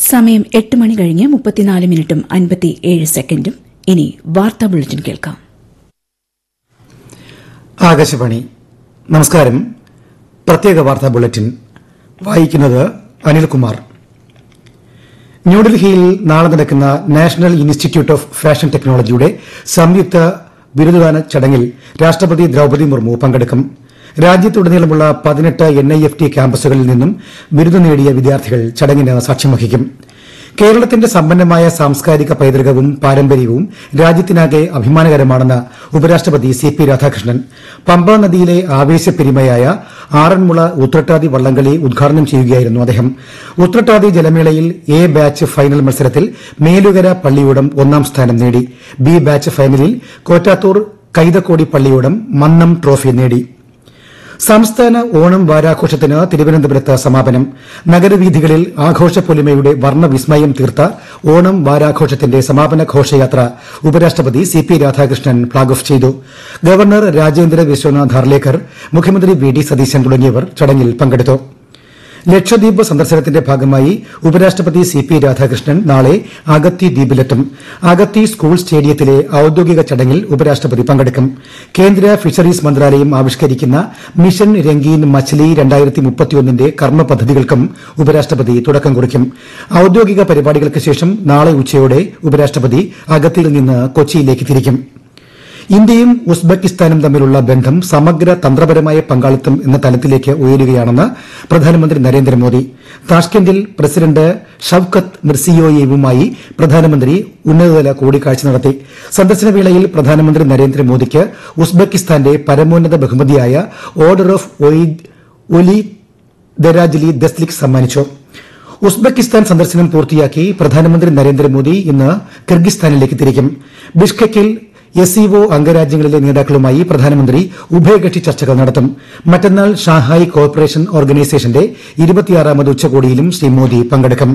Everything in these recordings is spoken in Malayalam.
സമയം എട്ട് മണി കഴിഞ്ഞ് മുപ്പത്തിനാല് മിനിറ്റും അൻപത്തി ഏഴ് സെക്കൻഡും ഇനി വാർത്താ ബുള്ളറ്റിൻ കേൾക്കാം ആകാശവാണി നമസ്കാരം പ്രത്യേക വാർത്താ ബുള്ളറ്റിൻ വായിക്കുന്നത് അനിൽകുമാർ ന്യൂഡൽഹിയിൽ നാളെ നടക്കുന്ന നാഷണൽ ഇൻസ്റ്റിറ്റ്യൂട്ട് ഓഫ് ഫാഷൻ ടെക്നോളജിയുടെ സംയുക്ത ബിരുദദാന ചടങ്ങിൽ രാഷ്ട്രപതി ദ്രൌപദി മുർമു പങ്കെടുക്കും രാജ്യത്തുടനീളമുള്ള പതിനെട്ട് എൻ ഐ എഫ് ടി ക്യാമ്പസുകളിൽ നിന്നും ബിരുദം നേടിയ വിദ്യാർത്ഥികൾ ചടങ്ങിന് സാക്ഷ്യം വഹിക്കും കേരളത്തിന്റെ സമ്പന്നമായ സാംസ്കാരിക പൈതൃകവും പാരമ്പര്യവും രാജ്യത്തിനാകെ അഭിമാനകരമാണെന്ന് ഉപരാഷ്ട്രപതി സി പി രാധാകൃഷ്ണൻ പമ്പാ നദിയിലെ ആവേശപ്പെരുമയായ ആറന്മുള ഉത്രട്ടാതി വള്ളംകളി ഉദ്ഘാടനം ചെയ്യുകയായിരുന്നു അദ്ദേഹം ഉത്രട്ടാതി ജലമേളയിൽ എ ബാച്ച് ഫൈനൽ മത്സരത്തിൽ മേലുകര പള്ളിയോടം ഒന്നാം സ്ഥാനം നേടി ബി ബാച്ച് ഫൈനലിൽ കോറ്റാത്തൂർ കൈതക്കോടി പള്ളിയോടം മന്നം ട്രോഫി നേടി സംസ്ഥാന ഓണം വാരാഘോഷത്തിന് തിരുവനന്തപുരത്ത് സമാപനം നഗരവീഥികളിൽ ആഘോഷപ്പൊലിമയുടെ വർണ്ണവിസ്മയം തീർത്ത ഓണം വാരാഘോഷത്തിന്റെ സമാപന ഘോഷയാത്ര ഉപരാഷ്ട്രപതി C P Radhakrishnan flag off ചെയ്തു ഗവർണർ രാജേന്ദ്ര വിശ്വനാഥ് ഹർലേക്കർ മുഖ്യമന്ത്രി വി ഡി സതീശൻ തുടങ്ങിയവർ ചടങ്ങിൽ പങ്കെടുത്തു ലക്ഷദ്വീപ് സന്ദർശനത്തിന്റെ ഭാഗമായി ഉപരാഷ്ട്രപതി സി പി രാധാകൃഷ്ണൻ നാളെ അഗത്തി ദ്വീപിലെത്തും അഗത്തി സ്കൂൾ സ്റ്റേഡിയത്തിലെ ഔദ്യോഗിക ചടങ്ങിൽ ഉപരാഷ്ട്രപതി പങ്കെടുക്കും കേന്ദ്ര ഫിഷറീസ് മന്ത്രാലയം ആവിഷ്കരിക്കുന്ന മിഷൻ രംഗീൻ മച്ച്ലി ന്റെ കർമ്മ പദ്ധതികൾക്കും ഉപരാഷ്ട്രപതി തുടക്കം കുറിക്കും ഔദ്യോഗിക പരിപാടികൾക്ക് ശേഷം നാളെ ഉച്ചയോടെ ഉപരാഷ്ട്രപതി അഗത്തിയിൽ നിന്ന് കൊച്ചിയിലേക്ക് തിരിക്കും ഇന്ത്യയും ഉസ്ബെക്കിസ്ഥാനും തമ്മിലുള്ള ബന്ധം സമഗ്ര തന്ത്രപരമായ പങ്കാളിത്തം എന്ന തലത്തിലേക്ക് ഉയരുകയാണെന്ന് പ്രധാനമന്ത്രി നരേന്ദ്രമോദി താഷ്കന്റിൽ പ്രസിഡന്റ് ഷൌക്കത്ത് മിർസിയോയേവുമായി പ്രധാനമന്ത്രി ഉന്നതതല കൂടിക്കാഴ്ച നടത്തി സന്ദർശനവേളയിൽ പ്രധാനമന്ത്രി നരേന്ദ്രമോദിക്ക് ഉസ്ബെക്കിസ്ഥാന്റെ പരമോന്നത ബഹുമതിയായ ഓർഡർ ഓഫ് ഒലി ദരാജ്ലി ദസ്ലിക് സമ്മാനിച്ചു ഉസ്ബെക്കിസ്ഥാൻ സന്ദർശനം പൂർത്തിയാക്കി പ്രധാനമന്ത്രി നരേന്ദ്രമോദി ഇന്ന് കിർഗിസ്ഥാനിലേക്ക് തിരിക്കും ബിഷ്കെക്കിൽ എസ് സിഒ അംഗരാജ്യങ്ങളിലെ നേതാക്കളുമായി പ്രധാനമന്ത്രി ഉഭയകക്ഷി ചർച്ചകൾ നടത്തും മറ്റന്നാൾ ഷാങ്ഹായ് കോർപ്പറേഷൻ ഓർഗനൈസേഷന്റെ ഇരുപത്തിയാറാമത് ഉച്ചകോടിയിലും ശ്രീ മോദി പങ്കെടുക്കും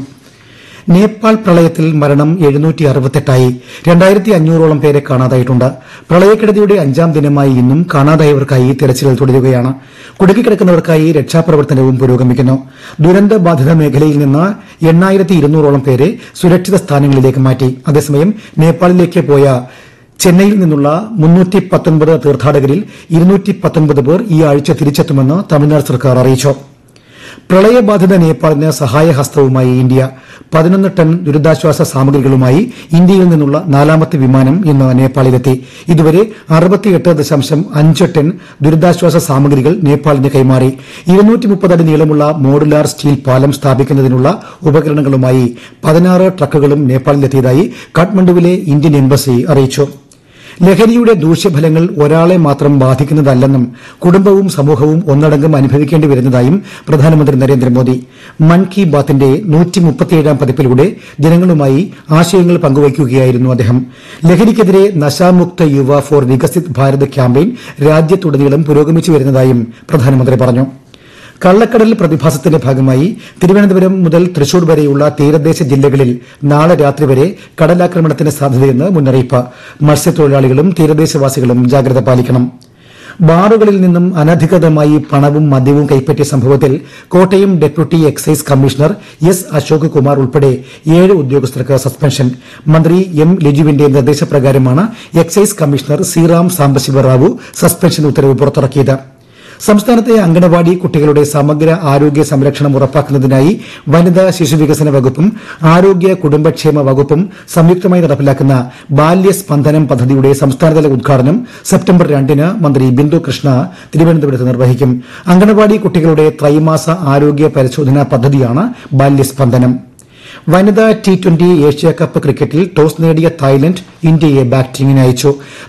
നേപ്പാൾ പ്രളയത്തിൽ മരണം എഴുന്നൂറ്റി അറുപത്തെട്ടായി രണ്ടായിരത്തി അഞ്ഞൂറോളം പേരെ കാണാതായിട്ടുണ്ട് പ്രളയക്കെടുതിയുടെ അഞ്ചാം ദിനമായി ഇന്നും കാണാതായവർക്കായി തെരച്ചിൽ തുടരുകയാണ് കുടുങ്ങിക്കിടക്കുന്നവർക്കായി രക്ഷാപ്രവർത്തനവും പുരോഗമിക്കുന്നു ദുരന്ത ബാധിത മേഖലയിൽ നിന്ന് എണ്ണായിരത്തി ഇരുന്നൂറോളം പേരെ സുരക്ഷിത സ്ഥാനങ്ങളിലേക്ക് മാറ്റി അതേസമയം നേപ്പാളിലേക്ക് പോയ ചെന്നൈയിൽ നിന്നുള്ള മുന്നൂറ്റി പത്തൊൻപത് തീർത്ഥാടകരിൽ ഇരുന്നൂറ്റി പത്തൊൻപത് പേർ ഈ ആഴ്ച തിരിച്ചെത്തുമെന്ന് തമിഴ്നാട് സർക്കാർ അറിയിച്ചു പ്രളയബാധിത നേപ്പാളിന് സഹായഹസ്തവുമായി ഇന്ത്യ പതിനൊന്ന് ടൺ ദുരിതാശ്വാസ സാമഗ്രികളുമായി ഇന്ത്യയിൽ നിന്നുള്ള നാലാമത്തെ വിമാനം ഇന്ന് നേപ്പാളിലെത്തി ഇതുവരെ അറുപത്തിയെട്ട് ദശാംശം അഞ്ച് ടൺ ദുരിതാശ്വാസ സാമഗ്രികൾ നേപ്പാളിന് കൈമാറി ഇരുന്നൂറ്റി മുപ്പത് അടി നീളമുള്ള മോഡുലാർ സ്റ്റീൽ പാലം സ്ഥാപിക്കുന്നതിനുള്ള ഉപകരണങ്ങളുമായി പതിനാറ് ട്രക്കുകളും നേപ്പാളിലെത്തിയതായി കാഠ്മണ്ഡുവിലെ ഇന്ത്യൻ എംബസി അറിയിച്ചു ലഹരിയുടെ ദൂഷ്യഫലങ്ങൾ ഒരാളെ മാത്രം ബാധിക്കുന്നതല്ലെന്നും കുടുംബവും സമൂഹവും ഒന്നടങ്കം അനുഭവിക്കേണ്ടി വരുന്നതായും പ്രധാനമന്ത്രി നരേന്ദ്രമോദി മൻ കി ബാത്തിന്റെ നൂറ്റിമുപ്പത്തിയേഴാം പതിപ്പിലൂടെ ജനങ്ങളുമായി ആശയങ്ങൾ പങ്കുവയ്ക്കുകയായിരുന്നു അദ്ദേഹം ലഹരിക്കെതിരെ നശാമുക്ത യുവ ഫോർ വികസിത് ഭാരത് ക്യാമ്പയിൻ രാജ്യത്തുടനീളം പുരോഗമിച്ചു വരുന്നതായും പ്രധാനമന്ത്രി പറഞ്ഞു കള്ളക്കടൽ പ്രതിഭാസത്തിന്റെ ഭാഗമായി തിരുവനന്തപുരം മുതൽ തൃശൂർ വരെയുള്ള തീരദേശ ജില്ലകളിൽ നാളെ രാത്രി വരെ കടലാക്രമണത്തിന് സാധ്യതയെന്ന് മുന്നറിയിപ്പ് മത്സ്യത്തൊഴിലാളികളും തീരദേശവാസികളും ജാഗ്രത പാലിക്കണം ബാറുകളിൽ നിന്നും അനധികൃതമായി പണവും മദ്യവും കൈപ്പറ്റിയ സംഭവത്തിൽ Kottayam deputy excise commissioner S Ashok Kumar ഉൾപ്പെടെ ഏഴ് ഉദ്യോഗസ്ഥർക്ക് സസ്പെൻഷൻ മന്ത്രി എം ലിജുവിന്റെ നിർദ്ദേശപ്രകാരമാണ് excise commissioner Sriram Sambasiva Rao suspension ഉത്തരവ് പുറത്തിറക്കിയത് സംസ്ഥാനത്തെ അങ്കണവാടി കുട്ടികളുടെ സമഗ്ര ആരോഗ്യ സംരക്ഷണം ഉറപ്പാക്കുന്നതിനായി വനിതാ ശിശുവികസന വകുപ്പും ആരോഗ്യ കുടുംബക്ഷേമ വകുപ്പും സംയുക്തമായി നടപ്പിലാക്കുന്ന ബാല്യസ്പന്ദനം പദ്ധതിയുടെ സംസ്ഥാനതല ഉദ്ഘാടനം സെപ്റ്റംബർ രണ്ടിന് മന്ത്രി ബിന്ദു കൃഷ്ണ തിരുവനന്തപുരത്ത് നിർവഹിക്കും അങ്കണവാടി കുട്ടികളുടെ ത്രൈമാസ ആരോഗ്യ പരിശോധനാ പദ്ധതിയാണ് ബാല്യസ്പന്ദനം വനിതാ ടി ട്വന്റി ഏഷ്യാകപ്പ് ക്രിക്കറ്റിൽ ടോസ് നേടിയ തായ്ലന്റ് ഇന്ത്യയെ ബാറ്റിംഗിന് അയച്ചു